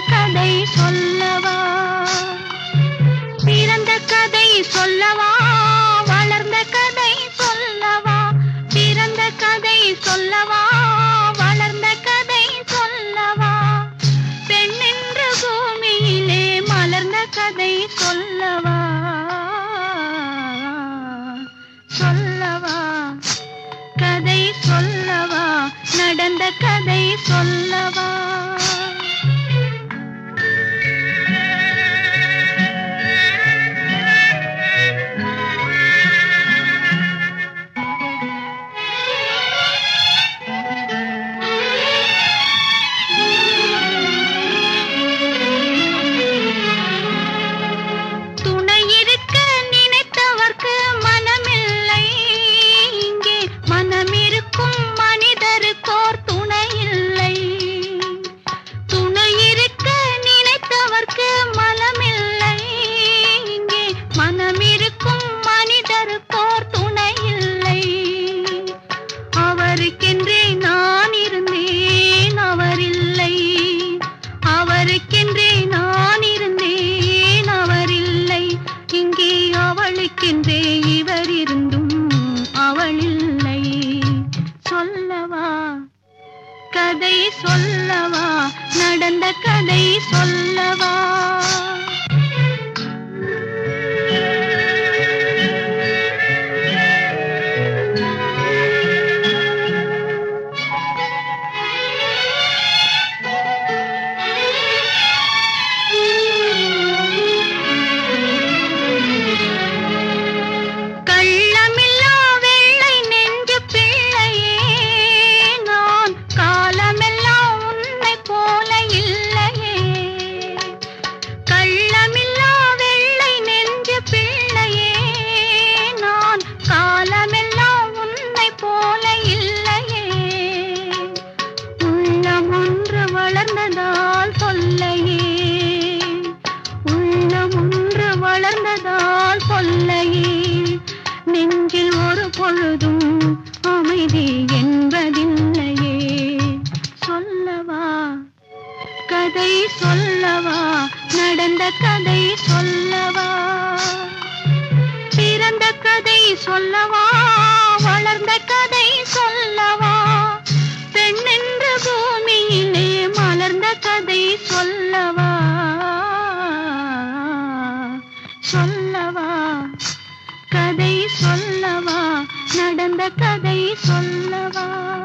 கதை சொல்லவா பிறந்த கதை சொல்லவா வளர்ந்த கதை சொல்லவா பிறந்த கதை சொல்லவா வளர்ந்த கதை சொல்லவா பெண்ணென்ற பூமியிலே மலர்ந்த கதை சொல்லவா சொல்லவா கதை சொல்லவா நடந்த கதை சொல்லவா துணை இருக்க நினைத்தவர்க்கு மனமில்லை இங்கே மனம் இருக்கும் மனிதருக்கோர் துணை இல்லை துணை இருக்க நினைத்தவர்க்கு மனமில்லை இங்கே மனம் இருக்கும் மனிதருக்கோர் துணை இல்லை அவருக்கென்றே நான் இருந்தேன் அவர் இல்லை அவருக்கென்றே நான் இருந்தேன் அவர் இல்லை இங்கே அவளுக்கென்றே இவர் இருந்தும் அவள் இல்லை சொல்லவா கதை சொல்லவா நடந்த கதை சொல்லவா கள்ளமில்லா வெள்ளை நெஞ்சு பிள்ளையே நான் காலமெல்லாம் உன்னை போல இல்லையே கள்ளமில்லா வெள்ளை நெஞ்சு பிள்ளையே நான் காலமெல்லாம் உன்னை போல இல்லையே உள்ளம் ஒன்று வளர்ந்ததால் சொல்லையே உள்ளம் ஒன்று வளர்ந்ததால் சொல்லையே நெஞ்சில் ஒரு பொழுதும் அமைதி என்பதில்லையே சொல்லவா கதை சொல்லவா நடந்த கதை சொல்லவா பிறந்த கதை சொல்லவா வளர்ந்த கதை சொல்லவா பெண்ணென்ற பூமியிலே மலர்ந்த கதை சொல்லவா சொல்லவா கதை சொல்லவா நடந்த கதை சொல்லவா